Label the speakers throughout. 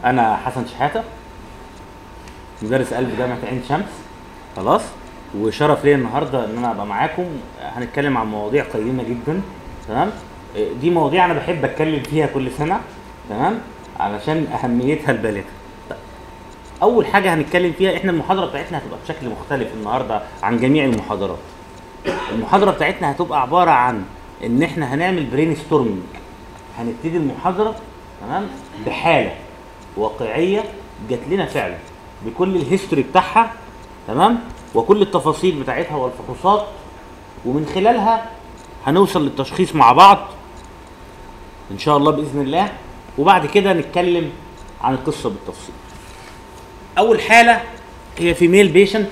Speaker 1: انا حسن شحاته مدرس قلب جامعه عين شمس خلاص وشرف ليا النهارده ان انا ابقى معاكم هنتكلم عن مواضيع قيمه جدا تمام إيه، دي مواضيع انا بحب اتكلم فيها كل سنه تمام علشان اهميتها البالغه طيب، اول حاجه هنتكلم فيها احنا المحاضره بتاعتنا هتبقى بشكل مختلف النهارده عن جميع المحاضرات المحاضره بتاعتنا هتبقى عباره عن ان احنا هنعمل برين ستورمنج هنبتدي المحاضره تمام بحاله واقعيه جات لنا فعلا بكل الهيستوري بتاعها تمام وكل التفاصيل بتاعتها والفحوصات ومن خلالها هنوصل للتشخيص مع بعض ان شاء الله باذن الله وبعد كده نتكلم عن القصه بالتفصيل اول حاله هي فيميل بيشنت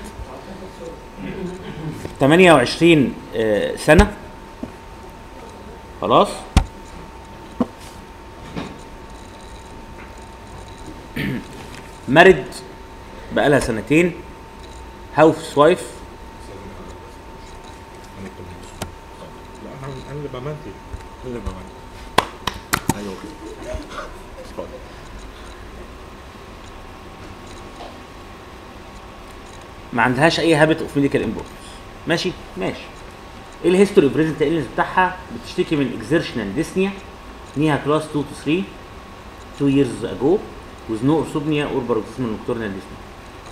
Speaker 1: 28 آه، سنه خلاص مرد بقالها سنتين هاوس وايف
Speaker 2: لا انا انا اللي بمنتج انا اللي بمنتج ايوه كده اتفضل
Speaker 1: ما عندهاش اي هابت اوف ميديكال امبورتنس ماشي ماشي ايه الهيستوري اوف بريزنت ايلنس بتاعها بتشتكي من اكزيرشنال ديسنيا نيها كلاس 2 to 3 2 years ago with no orthopnea or paroxysmal nocturnal dyspnea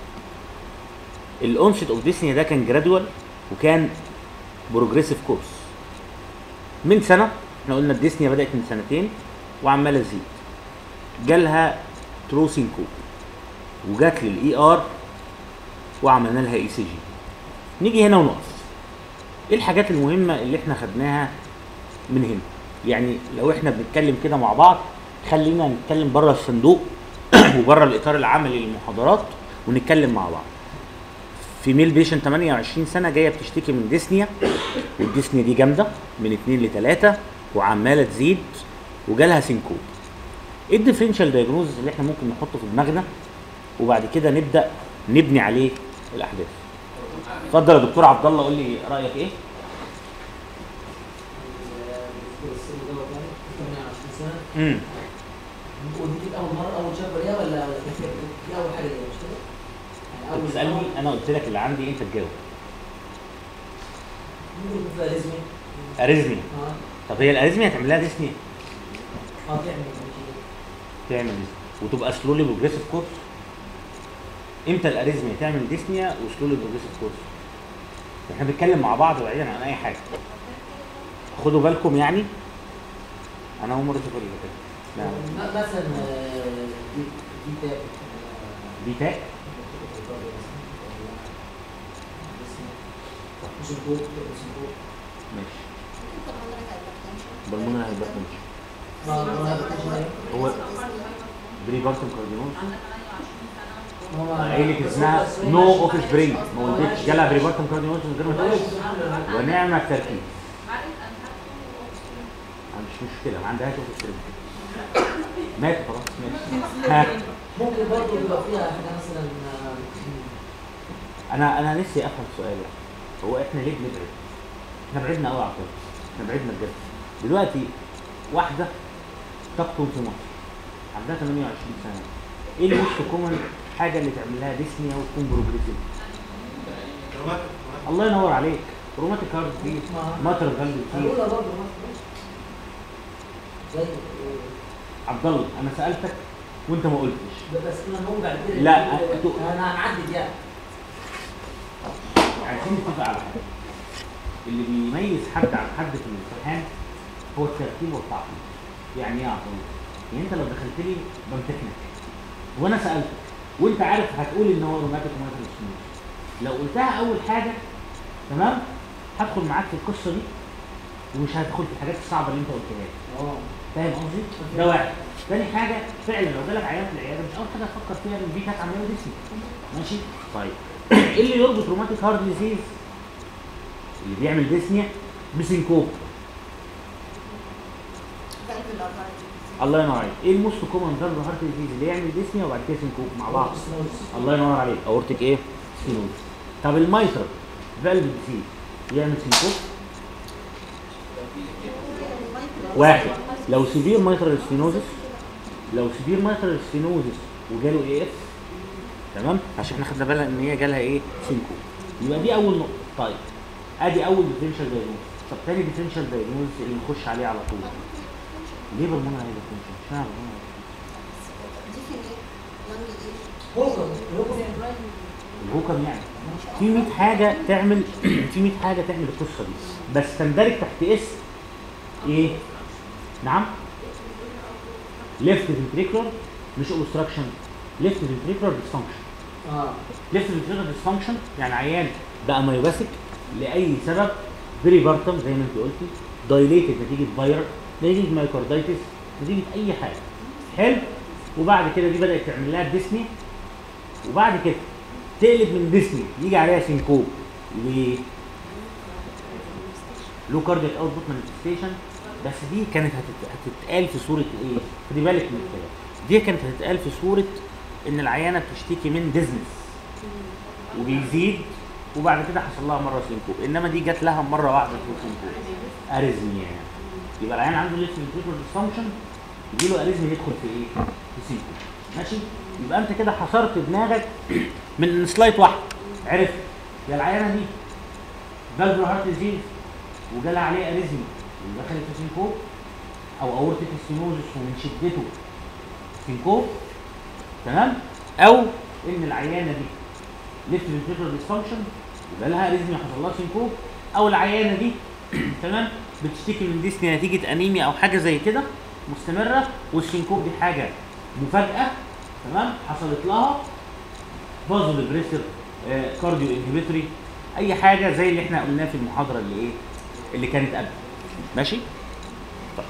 Speaker 1: الاونست اوف ديسنيا ده كان جرادوال وكان بروجريسيف كورس من سنه احنا قلنا الديسنيا بدات من سنتين وعماله تزيد جالها تروسينكو وجات للاي ار وعملنا لها اي سي جي نيجي هنا ونقف ايه الحاجات المهمه اللي احنا خدناها من هنا يعني لو احنا بنتكلم كده مع بعض خلينا نتكلم بره الصندوق وبره الاطار العملي للمحاضرات ونتكلم مع بعض في ميل بيشن 28 سنه جايه بتشتكي من ديسنيا والديسنيا دي جامده من 2 ل 3 وعماله تزيد وجالها سينكوب ايه الديفرنشال دايجنوز اللي احنا ممكن نحطه في دماغنا وبعد كده نبدا نبني عليه الاحداث اتفضل يا دكتور عبد الله قول لي رايك ايه امم
Speaker 3: ودي كانت اول مره اول شاب ليها ولا دي اول حاجه ليها مش كده؟ يعني اول
Speaker 1: بتسالني انا قلت لك اللي عندي انت تجاوب
Speaker 3: ممكن يكون فيها ريزمي
Speaker 1: اريزمي
Speaker 3: اه
Speaker 1: طب هي الاريزمي هتعمل لها ديسني
Speaker 3: اه تعمل كده.
Speaker 1: تعمل ديسني وتبقى سلولي بروجريسيف كورس امتى الاريزميا تعمل ديسنيا وسلولي بروجريسيف كورس احنا بنتكلم مع بعض بعيدا عن اي حاجه خدوا بالكم يعني انا اول مره اشوف اللي كده لا
Speaker 3: م- مثلا آه، دي دي تاب
Speaker 1: دي تاء
Speaker 3: مش الكود مش الكود
Speaker 1: ماشي بالمونر هايبرتنشن
Speaker 3: ما ما بتكلمش
Speaker 1: هو بري بارتن كاردينوز
Speaker 3: هو
Speaker 1: عيلة اسمها نو اوف سبرينج ما ولدتش جالها بري بارتن كاردينوز من غير ما تولد ونعمة التركيز أنا مش مشكلة ما عندهاش اوف سبرينج مات خلاص ماشي ها
Speaker 3: ممكن برضه يبقى فيها حاجه مثلا آه،
Speaker 1: انا انا نفسي افهم سؤال هو احنا ليه بنبعد؟ احنا بعدنا قوي على الطب احنا بعدنا بجد دلوقتي واحده تقطن في مصر عندها 28 سنه ايه الموست كومن حاجه اللي تعمل لها ديسنيا وتكون بروجريسيف الله ينور عليك روماتيك هارت دي ماتر فالف دي
Speaker 3: هنقولها برضه مثلا زي آه،
Speaker 1: عبد الله انا سالتك وانت ما قلتش
Speaker 3: بس انا بقول بعد كده
Speaker 1: لا،
Speaker 3: انا
Speaker 1: أنتوا-
Speaker 3: هنعدد يعني
Speaker 1: عايزين نتفق على حاجه اللي بيميز حد عن حد في الامتحان هو الترتيب والتعقيد يعني ايه يا عطيه؟ يعني انت لو دخلت لي بمتحنك وانا سالتك وانت عارف هتقول ان هو روماتيك وماتيك سموث لو قلتها اول حاجه تمام هدخل معاك في القصه دي ومش هدخل في الحاجات الصعبه اللي انت قلتها لي
Speaker 3: اه
Speaker 1: فاهم قصدي؟ ده واحد تاني حاجه فعلا لو جالك عيان في العياده مش اول حاجه تفكر فيها ان دي كانت عمليه ديسني ماشي طيب ايه اللي يربط روماتيك هارت ديزيز اللي بيعمل ديسنيا بسينكوب الله ينور عليك ايه الموست كومن فالف هارت ديزيز اللي يعمل ديسنيا وبعد كده سينكوب مع بعض الله ينور عليك اورتك ايه سينوز طب الميتر فالف ديزيز يعمل سينكوب واحد لو سيفير ميترال ستينوزس لو سيفير مايترال ستينوزس وجاله اي اف تمام عشان احنا خدنا بالنا ان هي جالها ايه سينكو يبقى دي اول نقطه طيب ادي اول ديفرنشال دايجنوز طب تاني ديفرنشال دايجنوز اللي نخش عليه على طول ليه بالمونة هي ديفرنشال اشمعنى بالمونة
Speaker 3: هوكر هوكر
Speaker 1: الهوكم يعني في 100 حاجه تعمل في 100 حاجه تعمل القصه دي بس تندرج تحت اسم ايه نعم ليفت فنتريكولار مش اوبستراكشن ليفت فنتريكولار ديسفانكشن
Speaker 3: اه
Speaker 1: ليفت فنتريكولار ديسفانكشن يعني عيان بقى مايوباسيك لاي سبب بري بارتم زي ما انت قلتي دايليتد نتيجه فايرال نتيجه مايوكاردايتس نتيجه اي حاجه حلو وبعد كده دي بدات تعمل لها ديسني وبعد كده تقلب من ديسني يجي عليها سينكوب ليه؟ لو كاردياك اوتبوت مانيفستيشن بس دي كانت هتت- هتتقال في صوره ايه؟ خدي بالك من الكلام دي كانت هتتقال في صوره ان العيانه بتشتكي من ديزنس وبيزيد وبعد كده حصل لها مره سينكوب انما دي جت لها مره واحده في سينكوب اريزميا يعني يبقى العيان عنده ليفت فنتريكولار ديسفانكشن يجي له اريزميا يدخل في ايه؟ في سينكوب ماشي يبقى انت كده حصرت دماغك من سلايد واحد عرفت يا العيانه دي فالفر هارت ديزيز وجالها عليه اريزميا ودخلت في سينكوب او اورتيك ستينوزس ومن شدته سينكوب تمام او ان العيانه دي ليفت فنتريكولار ديسفانكشن وجالها اريزميا حصل لها سينكوب او العيانه دي تمام بتشتكي من ديسني نتيجه انيميا او حاجه زي كده مستمره والسينكوب دي حاجه مفاجاه تمام حصلت لها فازو ديبريسيف كارديو انهبيتوري اي حاجه زي اللي احنا قلناه في المحاضره اللي ايه اللي كانت قبل ماشي طيب.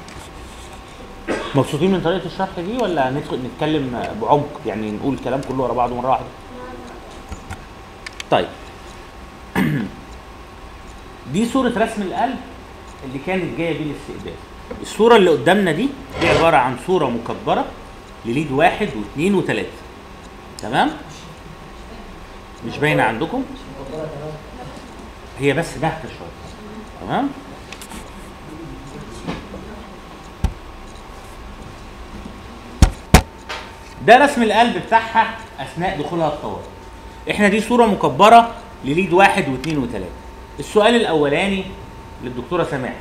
Speaker 1: مبسوطين من طريقه الشرح دي ولا ندخل نتكلم بعمق يعني نقول الكلام كله ورا بعضه مره واحده طيب دي صورة رسم القلب اللي كانت جاية بيه الاستقبال. الصورة اللي قدامنا دي دي عبارة عن صورة مكبرة لليد واحد واثنين وثلاثة. تمام؟ مش باينة عندكم؟
Speaker 3: مكبره تمام
Speaker 1: هي بس باهتة شوية. تمام؟ ده رسم القلب بتاعها اثناء دخولها الطوارئ. احنا دي صوره مكبره لليد واحد واثنين وثلاثه. السؤال الاولاني للدكتوره سماح.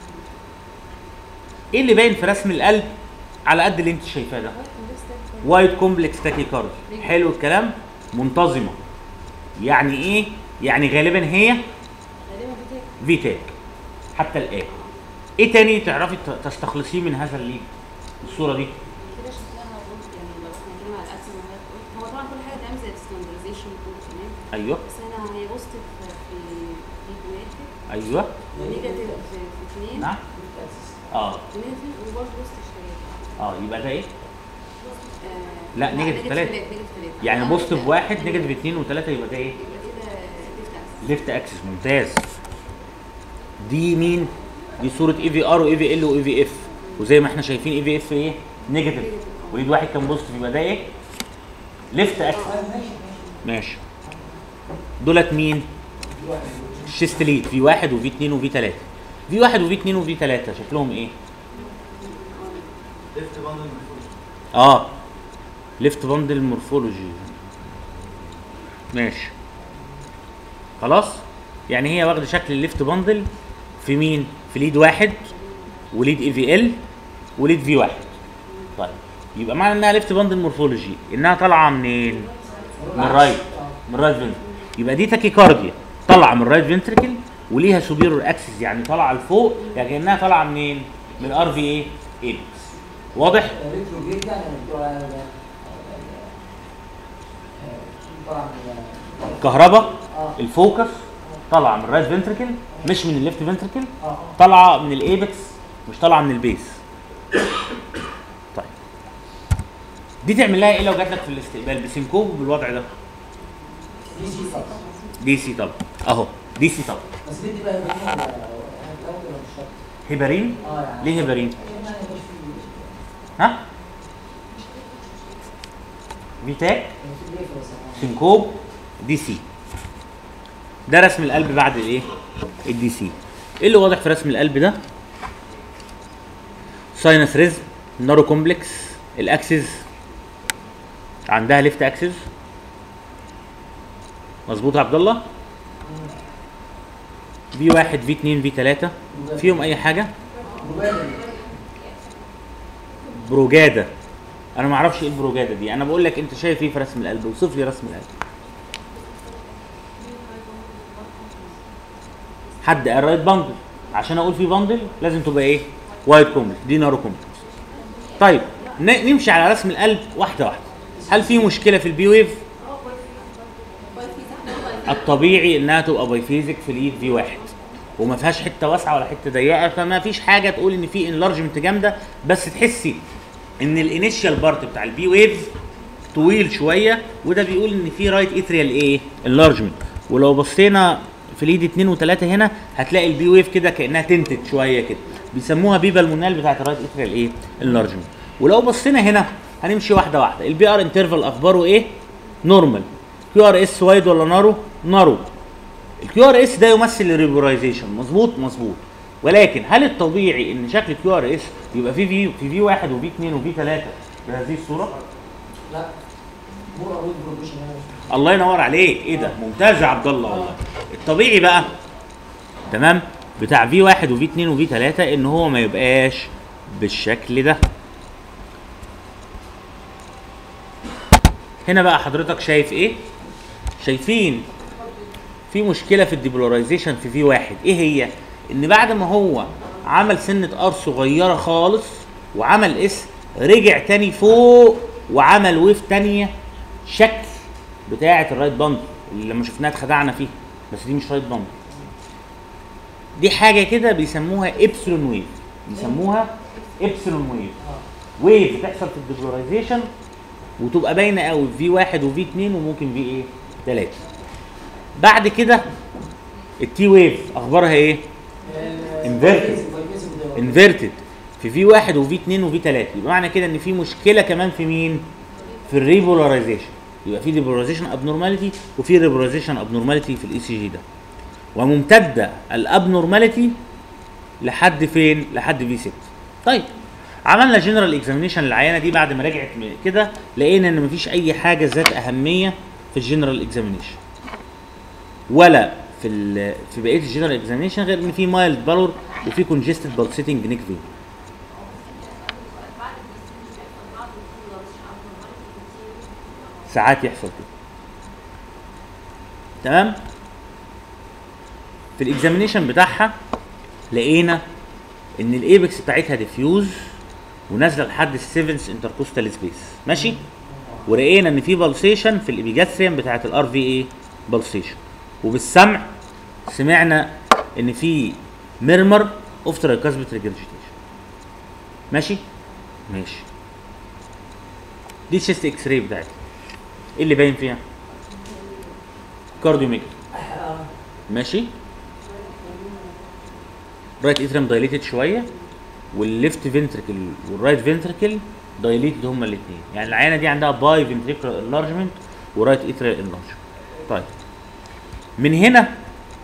Speaker 1: ايه اللي باين في رسم القلب على قد اللي انت شايفاه ده؟ وايت كومبلكس تاكيكاردي. حلو الكلام؟ منتظمه. يعني ايه؟ يعني غالبا هي
Speaker 4: غالبا بتاكل
Speaker 1: فيتاك حتى الان. ايه تاني تعرفي ت- تستخلصيه من هذا الليد؟ الصوره دي؟
Speaker 4: كده شكلها قلت يعني لو احنا هنتكلم على الاكسس اللي حضرتك قلت هو طبعا كل حاجه تعمل زي الستاندرزيشن كله تمام
Speaker 1: ايوه
Speaker 4: بس انا هي بوزيتيف في ليد واحد
Speaker 1: ايوه
Speaker 4: ونيجاتيف في في اثنين
Speaker 1: نعم اه
Speaker 4: ونيجاتيف وبرضه بوزيتيف شويه
Speaker 1: اه يبقى ده ايه؟
Speaker 4: آه،
Speaker 1: لا، نيجاتيف تلاتة.
Speaker 4: نيجاتيف تلاتة.
Speaker 1: يعني
Speaker 4: آه،
Speaker 1: بوزيتيف
Speaker 4: يبقى-
Speaker 1: واحد نيجاتيف اثنين وثلاثه يبقى ده ايه؟
Speaker 4: يبقى كده ليفت اكسس
Speaker 1: ليفت اكسس ممتاز دي مين؟ دي صورة اي في ار واي في ال واي في اف وزي ما احنا شايفين اي في اف ايه؟ نيجاتيف وليد واحد كان بوزيتيف يبقى ده ايه؟ ليفت اكسس
Speaker 3: طيب ماشي ماشي
Speaker 1: ماشي دولت مين؟
Speaker 3: في واحد
Speaker 1: الشيست ليد في واحد وفي اثنين وفي ثلاثة في واحد وفي اثنين وفي ثلاثة شكلهم ايه؟ اه ليفت باندل مورفولوجي ماشي خلاص يعني هي واخده شكل الليفت باندل في مين في ليد واحد وليد اي في ال وليد في واحد طيب يبقى معنى انها ليفت باندل مورفولوجي انها طالعه منين من الرايت من الرايت فنتركل يبقى دي تاكيكارديا طالعه من الرايت فنتركل وليها سوبيرور اكسس يعني طالعه لفوق يعني كانها طالعه منين من الار في ايه ايبكس واضح
Speaker 3: ريترو جيت يعني بتوع طبعا
Speaker 1: كهرباء
Speaker 3: اه
Speaker 1: الفوكس طالعه من الرايت فنتركل مش من الليفت فنتركل
Speaker 3: اه
Speaker 1: طالعه من الايبكس مش طالعه من البيس طيب دي تعمل لها ايه لو جات لك في الاستقبال بسينكوب بالوضع ده
Speaker 3: دي سي طبعا
Speaker 1: دي سي طب اهو دي سي طب
Speaker 3: بس بدي بقى يبقى فيها الاول ولا مش شرط
Speaker 1: هيبرين
Speaker 3: اه يعني
Speaker 1: ليه هيبرين
Speaker 3: عشان يعني مش في
Speaker 1: ها فيتاك
Speaker 3: في الليفر بس يعني.
Speaker 1: سينكوب دي سي ده رسم القلب بعد الايه الدي سي ايه اللي واضح في رسم القلب ده ساينس ريزم نارو كومبلكس الاكسس عندها ليفت اكسس مظبوط يا عبد الله في واحد في اتنين في تلاتة فيهم اي حاجة بروجادا انا ما اعرفش ايه البروجادا دي انا بقول لك انت شايف ايه في رسم القلب اوصف لي رسم القلب حد قال رايت باندل عشان اقول في باندل لازم تبقى ايه وايت كومبلت دي نارو كومبلت طيب ن- نمشي على رسم القلب واحده واحده هل في مشكله في البي ويف الطبيعي انها تبقى بايفيزك في الايد في واحد وما فيهاش حته واسعه ولا حته ضيقه فما فيش حاجه تقول ان في انلارجمنت جامده بس تحسي ان الانيشال بارت بتاع البي ويف طويل شويه وده بيقول ان في رايت اتريال ايه انلارجمنت ولو بصينا في اليد 2 و3 هنا هتلاقي البي ويف كده كانها تنتد شويه كده بيسموها بيبا المونال بتاعت الرايت اتريال ايه انلارجمنت ولو بصينا هنا هنمشي واحده واحده البي ار انترفال اخباره ايه نورمال كيو ار اس وايد ولا نارو نارو الكيو ار اس ده يمثل الريبورايزيشن مظبوط مظبوط ولكن هل الطبيعي ان شكل كيو ار اس يبقى في في في في واحد وفي اثنين وفي ثلاثه بهذه الصوره؟
Speaker 3: لا مور اويد بروجيشن
Speaker 1: الله ينور عليك ايه ده ممتاز يا عبد الله والله الطبيعي بقى تمام بتاع في واحد وفي اتنين وفي تلاته ان هو ما يبقاش بالشكل ده هنا بقى حضرتك شايف ايه شايفين في مشكله في الديبولاريزيشن في في واحد ايه هي ان بعد ما هو عمل سنه ار صغيره خالص وعمل اس رجع تاني فوق وعمل ويف تانية شكل بتاعه الرايت باند اللي لما شفناها اتخدعنا فيها بس دي مش رايت باند دي حاجه كده بيسموها ابسلون ويف بيسموها ابسلون ويف ويف بتحصل في الديبولاريزيشن وتبقى باينه قوي في واحد وفي اتنين وممكن في ايه تلاته بعد كده التي ويف اخبارها ايه Inverted. انفيرتد في في واحد وفي اتنين وفي تلاته يبقى معنى كده ان في مشكله كمان في مين في الريبولاريزيشن يبقى في ديبولاريزيشن ابنورماليتي وفي ريبولاريزيشن ابنورماليتي في الاي سي جي ده وممتده الابنورماليتي لحد فين لحد في 6 طيب عملنا جنرال اكزامينيشن للعيانه دي بعد ما رجعت من كده لقينا ان مفيش اي حاجه ذات اهميه في الجنرال اكزامينيشن ولا في ال في بقيه الجنرال اكزامينيشن غير ان في مايلد بالور وفي كونجستد بالسيتنج نيك فين ساعات يحصل كده تمام في الاكزامينيشن بتاعها لقينا ان الايبكس بتاعتها ديفيوز ونازله لحد السيفنس انتركوستال سبيس ماشي ولقينا ان في بالسيشن في الابيجاستريم بتاعت الار في اي بالسيشن وبالسمع سمعنا ان في ميرمر اوف ترايكاسبت ريجرجيتيشن ماشي ماشي دي تشيست اكس راي بتاعتها ايه اللي باين فيها كارديو ماشي رايت اتريم دايليتد شويه والليفت فنتركل والرايت فنتركل دايليتد هما الاثنين يعني العينه دي عندها باي فنتريكولار انلارجمنت ورايت اتريال انلارجمنت طيب من هنا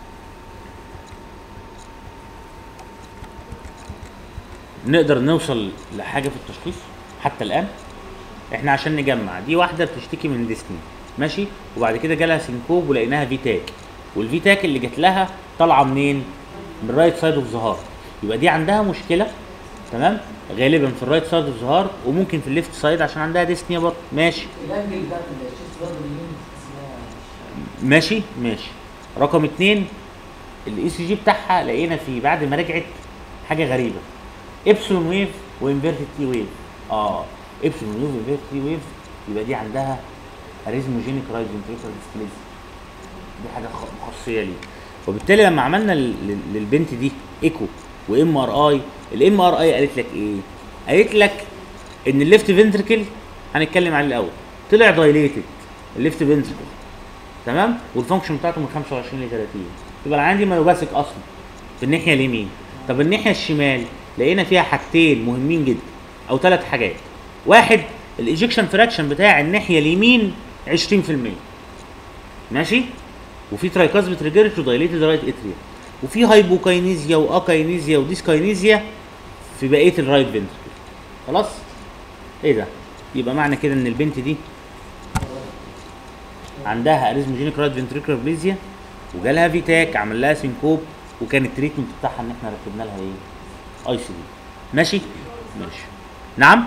Speaker 1: نقدر نوصل لحاجه في التشخيص حتى الان احنا عشان نجمع دي واحده بتشتكي من ديسني ماشي وبعد كده جالها سينكوب ولقيناها فيتاك والفيتاك اللي جات لها طالعه منين من الرايت سايد اوف ذا هارت يبقى دي عندها مشكله تمام غالبا في الرايت سايد اوف ذا هارت وممكن في الليفت سايد عشان عندها ديسنيا برضه ماشي
Speaker 3: الانجل بتاعت الشيست برضه اليمين اسمها
Speaker 1: ماشي ماشي رقم اتنين الاي سي جي بتاعها لقينا فيه بعد ما رجعت حاجه غريبه ابسلون ويف وانفيرتد تي ويف اه ابسلون ويف وانفيرتد تي ويف يبقى دي عندها اريزموجينيك رايت فنتريكولار ديسبليزيا دي حاجه خ- خاصيه ليه وبالتالي لما عملنا لل- لل- للبنت دي ايكو وام ار اي الام ار اي قالت لك ايه قالت لك ان الليفت فنتركل هنتكلم عليه الاول طلع دايليتد الليفت فنتركل تمام والفانكشن بتاعته من 25 ل 30 يبقى العيان دي مايوباسيك اصلا في الناحيه اليمين طب الناحيه الشمال لقينا فيها حاجتين مهمين جدا او ثلاث حاجات واحد الايجكشن فراكشن بتاع الناحيه اليمين 20% ماشي وفي ترايكاسبت ريجيرت ودايليتد رايت اتريا وفي هايبوكاينيزيا واكاينيزيا وديسكاينيزيا في بقيه الرايت فنتركل خلاص ايه ده يبقى معنى كده ان البنت دي عندها اريزموجينيك رايت فنتريكولار بليزيا وجالها فيتاك عمل لها سينكوب وكان التريتمنت بتاعها ان احنا ركبنا لها ايه؟ اي سي دي ماشي؟ ماشي نعم؟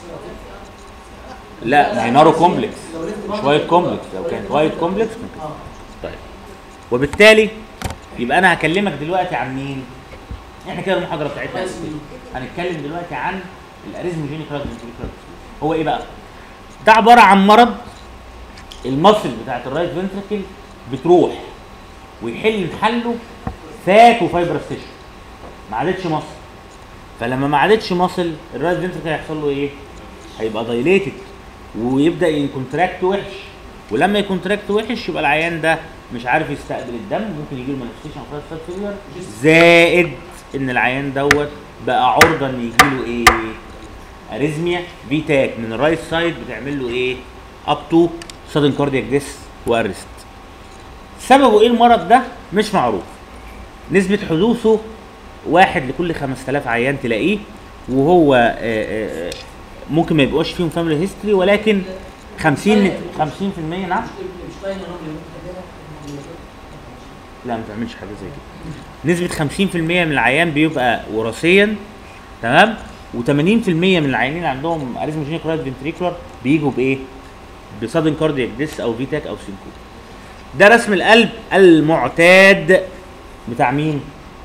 Speaker 1: لا ما هي نارو كومبلكس
Speaker 3: لو لفت
Speaker 1: مش
Speaker 3: برضه-
Speaker 1: وايت كومبلكس لو كانت وايت كومبلكس كان كده.
Speaker 3: اه
Speaker 1: طيب وبالتالي يبقى انا هكلمك دلوقتي عن مين؟ احنا كده المحاضره بتاعتنا
Speaker 3: بس دي.
Speaker 1: هنتكلم دلوقتي عن الاريزموجينيك رايت فنتريكولار هو ايه بقى؟ ده عباره عن مرض المصل بتاعت الرايت فنتريكل بتروح ويحل محله فات وفايبرس تيشو ما عادتش مصل فلما ما عادتش مصل الرايت فنتريكل هيحصل له ايه؟ هيبقى دايليتد ويبدا يكونتراكت وحش ولما يكونتراكت وحش يبقى العيان ده مش عارف يستقبل الدم ممكن يجي له مانيفستيشن اوف رايت فيلير زائد ان العيان دوت بقى عرضه ان يجي له ايه؟ اريزميا فيتاك من الرايت سايد بتعمل له ايه؟ اب تو سادن كاردياك ديس وارست. سببه ايه المرض ده؟ مش معروف. نسبة حدوثه واحد لكل 5000 عيان تلاقيه وهو آه، آه، آه، ممكن ما يبقاش فيهم فاميلي هيستوري ولكن 50 50% نعم
Speaker 3: مش باين ان هم بيعملوا
Speaker 1: لا ما تعملش حاجه زي كده نسبه 50% من العيان بيبقى وراثيا تمام و80% من العيانين اللي عندهم اريزموجينيك رايت فنتريكولار بيجوا بايه؟ بسادن كاردياك ديس او فيتاك او سينكوب ده رسم القلب المعتاد بتاع مين؟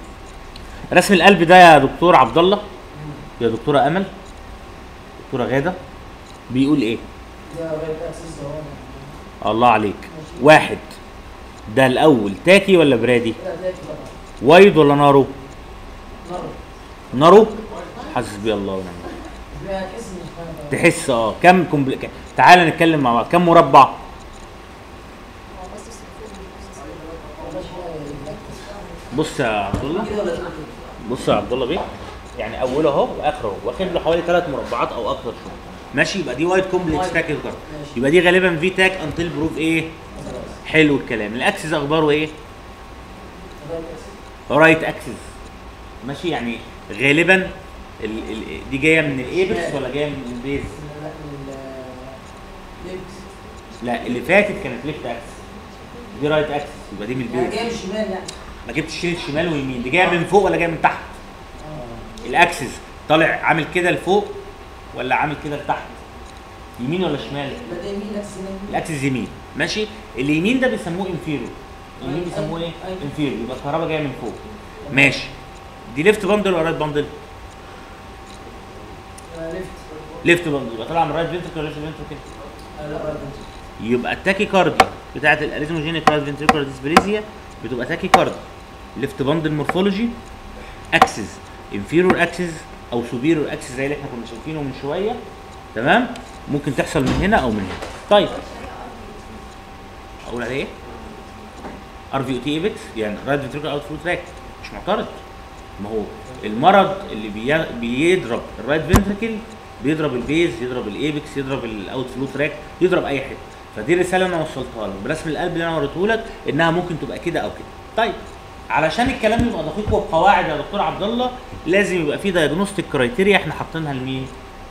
Speaker 1: رسم القلب ده يا دكتور عبد الله يا دكتوره امل دكتوره غاده بيقول ايه؟
Speaker 3: ده رايت اكسس اهو
Speaker 1: الله عليك واحد ده الاول تاكي ولا برادي؟
Speaker 3: كده هتلاقي طبعا
Speaker 1: وايد ولا نارو؟
Speaker 3: نار
Speaker 1: نارو حسبي الله ونعم الوكيل.
Speaker 3: بقى تحس ان مش فاهم
Speaker 1: تحس اه كم كومبل... ك- تعالى نتكلم مع بعض كم مربع
Speaker 4: هو بس السلوك
Speaker 1: بص يا عبد الله
Speaker 3: كده ولا كده
Speaker 1: بص يا عبد الله بيه يعني اوله اهو واخره اهو واخد له حوالي ثلاث مربعات او اكتر شويه ماشي يبقى دي وايد كومبلكس تاك كارد
Speaker 3: ماشي.
Speaker 1: يبقى دي غالبا في تاك انتل بروف ايه حلو الكلام الاكسس اخباره ايه
Speaker 3: رايت اكسس
Speaker 1: رايت اكسس ماشي يعني غالبا ال... ال... دي جايه من الايبكس ولا جايه من البيز
Speaker 3: لا من الليبس
Speaker 1: لا اللي فاتت كانت ليفت اكسس دي رايت اكسس يبقى دي من
Speaker 3: يعني
Speaker 1: البيز
Speaker 3: جاي من الشمال يعني
Speaker 1: ما جبتش شيل شمال ويمين دي جايه من فوق ولا جايه من تحت
Speaker 3: اه
Speaker 1: الاكسس طالع عامل كده لفوق ولا عامل كده لتحت يمين ولا شمال
Speaker 3: لا ده يمين اكسس يمين
Speaker 1: الاكسس يمين ماشي اليمين ده بيسموه انفيرو اليمين
Speaker 3: أيوة،
Speaker 1: بيسموه ايه
Speaker 3: أيوة.
Speaker 1: انفيرو يبقى الكهرباء جايه من فوق ماشي دي ليفت باندل ولا رايت باندل
Speaker 3: آه، ليفت
Speaker 1: ليفت باندل يبقى طالعه من رايت فنتركل ولا ليفت فنتركل
Speaker 3: آه، لا رايت اكسس
Speaker 1: يبقى التاكي كاردي بتاعت الاريزموجينيك رايت فنتريكولار ديسبليزيا بتبقى تاكي كاردي ليفت باندل مورفولوجي اكسس انفيرور اكسس او سوبيرور اكسس زي اللي احنا كنا شايفينه من شويه تمام ممكن تحصل من هنا او من هنا طيب اقول عليه ايه ار في او تي ايبكس يعني رايت فنتريكولار اوت فلو تراك مش معترض ما هو المرض اللي بي- بيضرب الرايت فنتريكل بيضرب البيز يضرب الايبكس يضرب الاوت فلو تراك يضرب اي حته فدي رساله انا وصلتها لك برسم القلب اللي انا وريته لك انها ممكن تبقى كده او كده طيب علشان الكلام يبقى دقيق وبقواعد يا دكتور عبد الله لازم يبقى في دايجنوستيك كرايتيريا احنا حاطينها لمين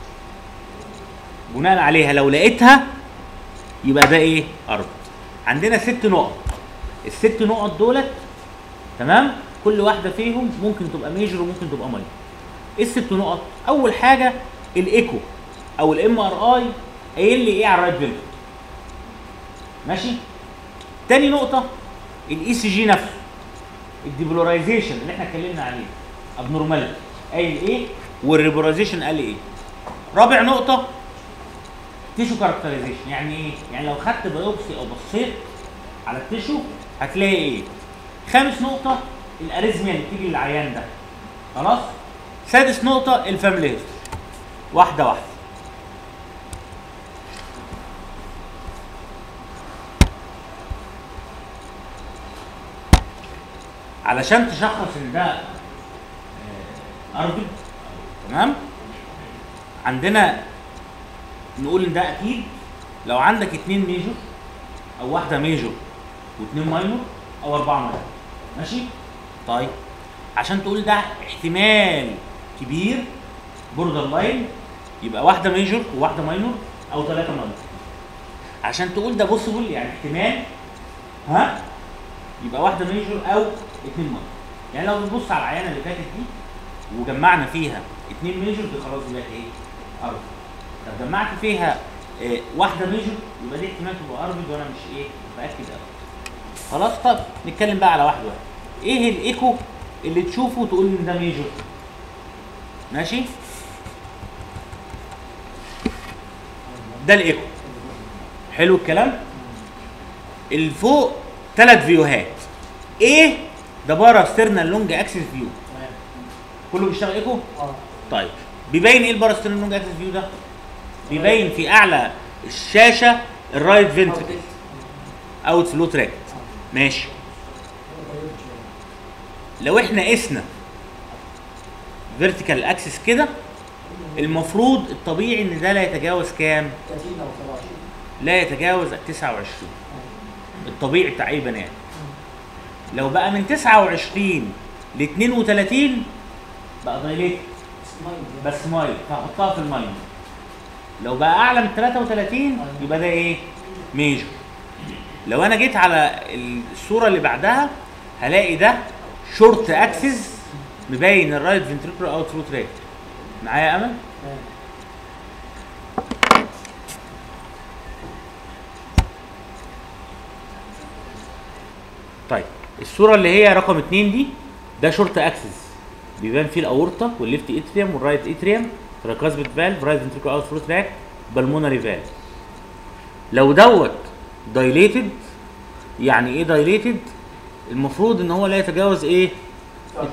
Speaker 1: بناء عليها لو لقيتها يبقى ده ايه ارض عندنا ست نقط الست نقط دولت تمام كل واحده فيهم ممكن تبقى ميجر وممكن تبقى ماينر ايه الست نقط اول حاجه الايكو او الام ار اي قايل لي ايه على الرايت فينتركل ماشي تاني نقطه الاي سي جي نفسه الديبولاريزيشن اللي احنا اتكلمنا عليه ابنورماليتي قايل ايه والريبولايزيشن قال ايه رابع نقطه تيشو كاركترايزيشن يعني ايه يعني لو خدت بايوبسي او بصيت على التيشو هتلاقي ايه خامس نقطه الاريزميا اللي بتيجي للعيان ده خلاص سادس نقطه الفاميلي هيستوري واحده واحده علشان تشخص ان ده آه، ارجل تمام عندنا نقول ان ده اكيد لو عندك اتنين ميجور او واحده ميجور واتنين ماينور او اربعه ماينور ماشي طيب عشان تقول ده احتمال كبير بوردر لاين يبقى واحده ميجور وواحده ماينور او ثلاثه ماينور عشان تقول ده بوسيبل يعني احتمال ها يبقى واحده ميجور او اثنين ماينور يعني لو بتبص على العينه اللي فاتت دي وجمعنا فيها اثنين ميجور دي خلاص دي بقت ايه؟ اربع طب جمعت فيها إيه واحده ميجور يبقى دي احتمال تبقى اربد وانا مش ايه متاكد قوي خلاص طب نتكلم بقى على واحد واحد ايه الايكو اللي تشوفه تقول ان ده ميجور ماشي ده الايكو حلو الكلام الفوق ثلاث فيوهات ايه ده بارا ستيرنال لونج اكسس فيو
Speaker 3: تمام
Speaker 1: كله بيشتغل ايكو
Speaker 3: اه
Speaker 1: طيب بيبين ايه البارا ستيرنال لونج اكسس فيو ده بيبين في اعلى الشاشه الرايت فنتركل اوت فلو تراك ماشي لو احنا قسنا فيرتيكال اكسس كده المفروض الطبيعي ان ده لا يتجاوز كام
Speaker 3: 30 او 27
Speaker 1: لا يتجاوز 29 الطبيعي بتاع اي بني ادم لو بقى من 29 ل 32 بقى دايليت بس مايل فهحطها في المايل لو بقى اعلى من 33 يبقى ده ايه ميجور لو انا جيت على الصوره اللي بعدها هلاقي ده شورت اكسس مبين الرايت فنتريكولار اوت فلو تراك معايا يا امل طيب الصوره اللي هي رقم اتنين دي ده شورت اكسس بيبان فيه الاورطه والليفت اتريوم والرايت اتريوم تراكاسبت فالف رايت فنتريكولار اوت فلو تراك بالمونري فالف لو دوت دايليتد يعني ايه دايليتد المفروض ان هو لا يتجاوز ايه ال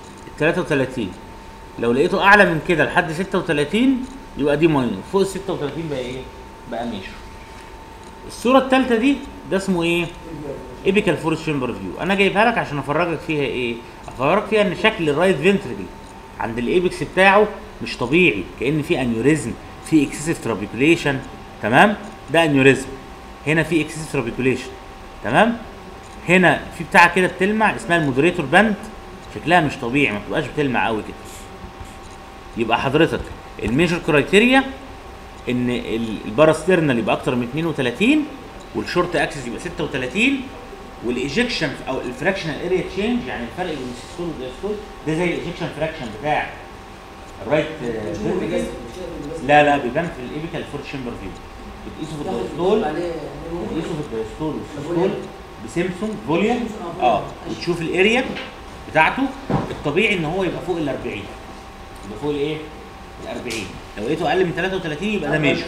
Speaker 1: 33 لو لقيته اعلى من كده لحد 36 يبقى دي ماينور فوق ال 36 بقى ايه بقى ميجور الصوره الثالثه دي ده اسمه ايه ايبيكال فورس شامبر فيو انا جايبها لك عشان افرجك فيها ايه افرجك فيها ان شكل الرايت فنتريكل عند الايبكس بتاعه مش طبيعي كان في انيوريزم في اكسسيف ترابيكوليشن تمام ده انيوريزم هنا في اكسسيف ترابيكوليشن تمام هنا في بتاعه كده بتلمع اسمها المودريتور باند شكلها مش طبيعي ما بتبقاش بتلمع قوي كده يبقى حضرتك الميجر كرايتيريا ان ال- الباراسترنال يبقى اكتر من 32 والشورت اكسس يبقى 36 والايجكشن او الفراكشنال اريا تشينج يعني الفرق بين السيستول والديستول ده زي الايجكشن فراكشن بتاع الرايت فيرتيكال لا لا بيبان في الايبيكال فور تشامبر فيو بتقيسه في الديستول بتقيسه في الديستول والسيستول بسيمسون فوليوم اه وتشوف الاريا بتاعته الطبيعي ان هو يبقى فوق ال 40 يبقى فوق الايه؟ ال 40 لو لقيته اقل من 33 يبقى ده ماشي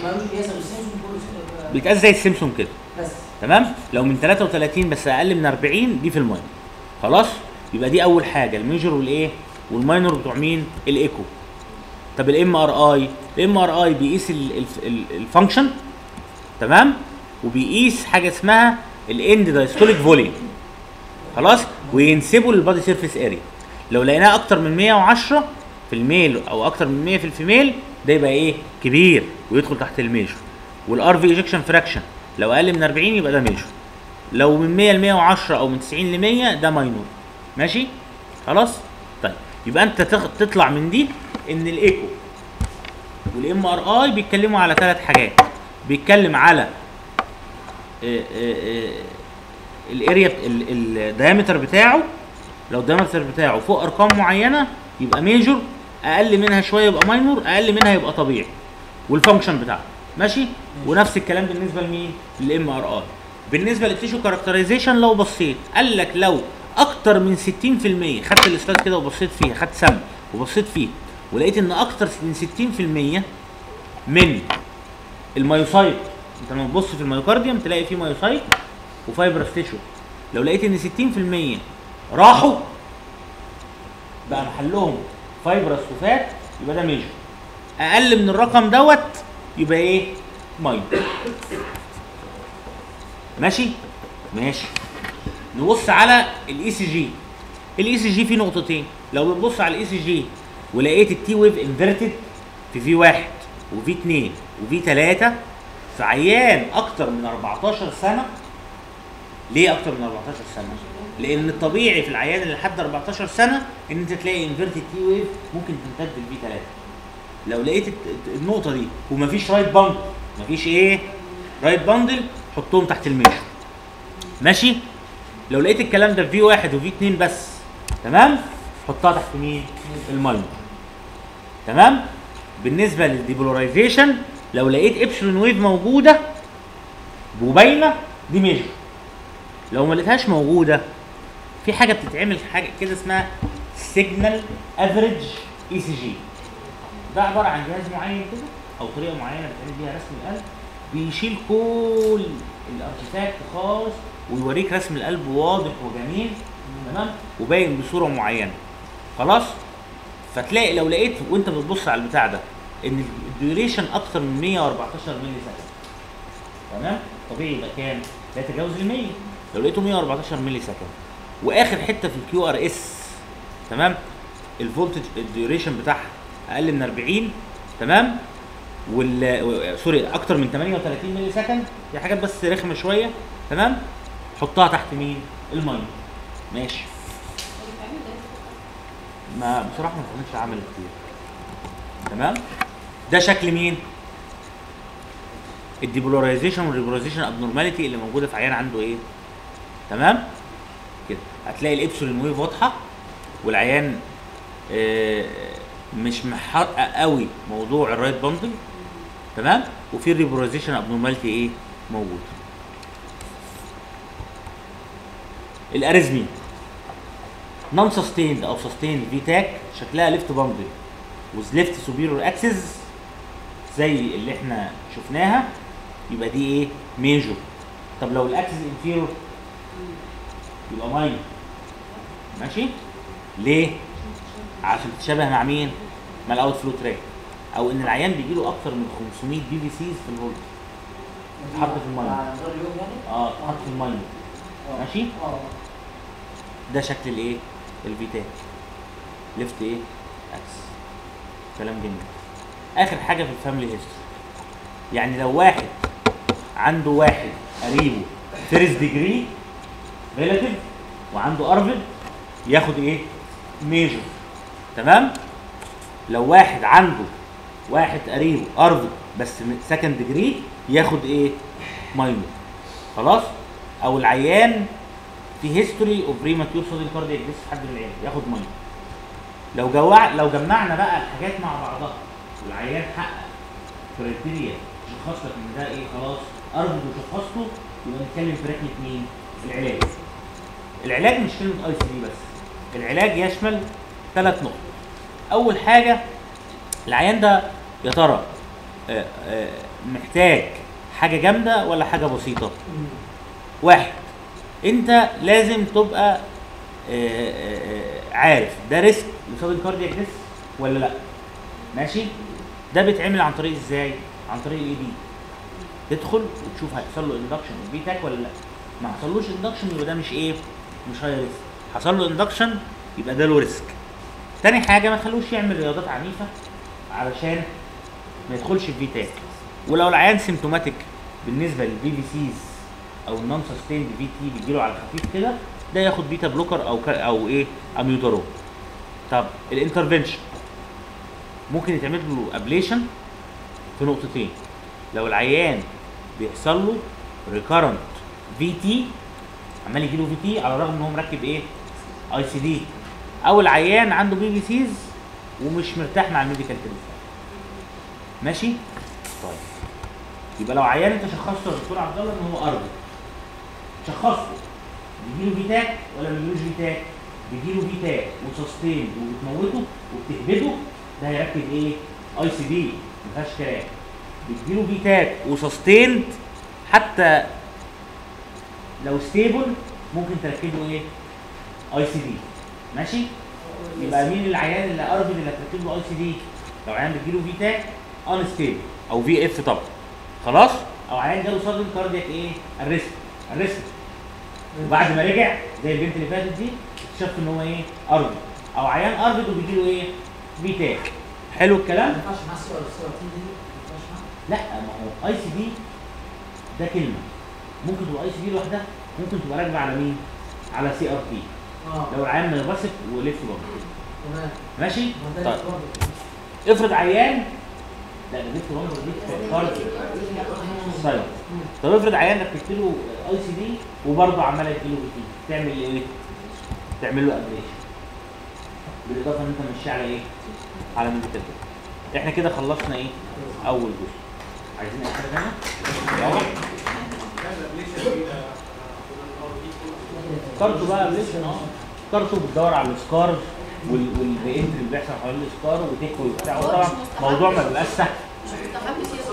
Speaker 1: بيتقاس زي السيمسون كده
Speaker 3: بس
Speaker 1: تمام لو من 33 بس اقل من 40 دي في الماينر خلاص يبقى دي اول حاجه الميجر والايه والماينر بتوع مين الايكو طب الام ار اي الام ار اي بيقيس الفانكشن تمام وبيقيس حاجه اسمها الاند دايستوليك فوليوم خلاص وينسبه للبادي سيرفيس اريا لو لقيناه اكتر من 110 في الميل او اكتر من 100 في الفيميل ده يبقى ايه كبير ويدخل تحت الميجر والار في ايجكشن فراكشن لو اقل من 40 يبقى ده ميجر لو من 100 ل 110 او من 90 ل 100 ده ماينور ماشي خلاص طيب يبقى انت تخ- تطلع من دي ان الايكو والام ار اي بيتكلموا على ثلاث حاجات بيتكلم على الاريا الدايمتر بتاعه لو الدايمتر بتاعه فوق ارقام معينه يبقى ميجور اقل منها شويه يبقى ماينور اقل منها يبقى طبيعي والفانكشن بتاعه ماشي ونفس الكلام بالنسبه لمين للام ار اي بالنسبه للتيشو كاركترايزيشن لو بصيت قال لك لو اكتر من 60% خدت الاستاذ كده وبصيت فيها خدت سم وبصيت فيه ولقيت ان اكتر من 60% من المايوسايت انت لما تبص في الميوكارديوم تلاقي فيه مايوسايت وفايبرس تيشو لو لقيت ان 60% راحوا بقى محلهم فايبرس وفات يبقى ده ميجر اقل من الرقم دوت يبقى ايه ماينر ماشي ماشي نبص على الاي سي جي الاي سي جي فيه نقطتين لو بتبص على الاي سي جي ولقيت التي ويف انفيرتد في في واحد وفي اتنين وفي تلاته في عيان اكتر من 14 سنه ليه اكتر من 14 سنه؟ لان الطبيعي في العيان اللي لحد 14 سنه ان انت تلاقي انفيرتد تي ويف ممكن تمتد لفي 3 لو لقيت الت- النقطه دي ومفيش رايت بامب مفيش ايه رايت باندل حطهم تحت الميجر ماشي لو لقيت الكلام ده في في واحد وفي اتنين بس تمام حطها تحت مين الماينور تمام بالنسبه للديبولاريزيشن لو لقيت ابسلون ويف موجوده وباينه دي ميجر لو ما لقيتهاش موجوده في حاجه بتتعمل حاجه كده اسمها سيجنال افريج اي سي جي ده عباره عن جهاز معين كده او طريقه معينه بتعمل بيها رسم القلب بيشيل كل الارتفاكت خالص ويوريك رسم القلب واضح وجميل تمام وباين بصوره معينه خلاص فتلاقي لو لقيت وانت بتبص على البتاع ده ان الديوريشن اكتر من 114 مللي سكند تمام طبيعي يبقى كام؟ لا يتجاوز ال 100 لو لقيته 114 مللي سكند واخر حته في الكيو ار اس تمام الفولتج الديوريشن بتاعها اقل من 40 تمام وال و- سوري اكتر من 38 مللي سكند دي حاجات بس رخمه شويه تمام حطها تحت مين؟ الماينر ماشي
Speaker 4: هو بيتعمل ده
Speaker 1: ما بصراحه ما كنتش عامل كتير تمام ده شكل مين الديبولاريزيشن والريبولاريزيشن ابنورماليتي اللي موجوده في عيان عنده ايه تمام كده هتلاقي الابسولين ويف واضحه والعيان آه، مش محقق قوي موضوع الرايت باندل تمام وفي الريبولاريزيشن ابنورماليتي ايه موجود الاريزمي نون سستيند او سستيند في تاك شكلها ليفت باندل وذ ليفت سوبيرور اكسس زي اللي احنا شفناها يبقى دي ايه ميجور طب لو الاكسس انفيرور يبقى ماينور ماشي ليه عشان تتشابه مع مين مع الاوت فلو تراك او ان العيان بيجي له اكتر من 500 بي في سيز في الفولت اتحط في المية.
Speaker 3: على مدار اليوم يعني؟
Speaker 1: اه اتحط في الماينور
Speaker 3: آه.
Speaker 1: ماشي.
Speaker 3: اه
Speaker 1: ده شكل الايه الفيتات ليفت ايه اكس كلام جميل اخر حاجه في الفاميلي هيستوري يعني لو واحد عنده واحد قريبه فيرست ديجري ريلاتيف وعنده ارفد ياخد ايه ميجر تمام لو واحد عنده واحد قريبه ارفد بس سكند ديجري ياخد ايه ماينور خلاص او العيان في هيستوري اوف بريماتيور سودين كاردياك ديس حد من العيال ياخد ميه لو جوع لو جمعنا بقى الحاجات مع بعضها والعيان حقق كريتيريا شخص لك ان ده ايه خلاص ارفض وشخصته يبقى نتكلم في رحله مين؟ العلاج العلاج مش كلمه اي سي دي بس العلاج يشمل ثلاث نقط اول حاجه العيان ده يا ترى آه، آه، محتاج حاجه جامده ولا حاجه بسيطه واحد انت لازم تبقى آه، آه، آه، عارف ده ريسك لسبب كاردياك ديس ولا لا ماشي ده بيتعمل عن طريق ازاي عن طريق الاي دي تدخل وتشوف هيحصل له اندكشن بي تاك ولا لا ما حصلوش اندكشن يبقى ده مش ايه مش هاي ريسك حصل له اندكشن يبقى ده له ريسك تاني حاجه ما تخلوش يعمل رياضات عنيفه علشان ما يدخلش في في تاك ولو العيان سيمتوماتيك بالنسبه للبي في سيز او النون سستيند في تي بيجيله على خفيف كده ده ياخد بيتا بلوكر او ك... او ايه اميوتارون طب الانترفنشن ممكن يتعمل له ابليشن في نقطتين لو العيان بيحصل له ريكارنت في تي عمال يجي له في تي على الرغم ان هو مركب ايه اي سي دي او العيان عنده بي في سيز ومش مرتاح مع الميديكال تريتمنت ماشي طيب يبقى لو عيان انت شخصته يا دكتور عبد الله ان هو ارضي شخصته بيجيله فيتاك ولا ما بيجيلوش فيتاك؟ بيجيله فيتاك وسستين وبتموته وبتهبده ده هيركب ايه؟ اي سي دي ما فيهاش كلام بيجيله فيتاك وسستيند حتى لو ستيبل ممكن تركبه ايه؟ اي سي دي ماشي؟ يبقى مين العيان اللي ارفض اللي هتركب له اي سي دي؟ لو عيان بيجيله فيتاك ان ستيبل او في اف طبعا خلاص؟ او عيان جاله صدمه كاردياك ايه؟ الريسك الريسك وبعد ما رجع زي البنت اللي فاتت دي اكتشفت ان هو ايه؟ ارفض او عيان ارفض وبيجي له ايه؟ فيتاك حلو
Speaker 3: ما
Speaker 1: الكلام؟
Speaker 3: ينفعش معاه الصور الصور دي ما ينفعش معاه
Speaker 1: لا ما هو اي سي دي ده كلمه ممكن تبقى اي سي دي لوحدها ممكن تبقى راكبه على مين؟ على سي ار تي
Speaker 3: اه
Speaker 1: لو العيان منبسط ولف برضه
Speaker 3: تمام
Speaker 1: ماشي؟
Speaker 3: ما ده
Speaker 1: طيب
Speaker 3: برضه.
Speaker 1: افرض عيان لا ده ليفت لونجر ليفت كارديو السايلنت طب افرض عيان ركبت له اي سي دي وبرضه عمال يديله بي تي تعمل ايه؟ تعمل له ابليشن بالاضافه ان انت ماشي على ايه؟ على ميديكال احنا كده خلصنا ايه؟ اول جزء عايزين اي حاجه ثانيه؟ واضح؟ كارتو بقى ابليشن اه كارتو بتدور على السكار والبينت اللي بيحصل حوالين السكار وتكوي وبتاع وطبعا موضوع ما بيبقاش سهل
Speaker 4: مش مستحب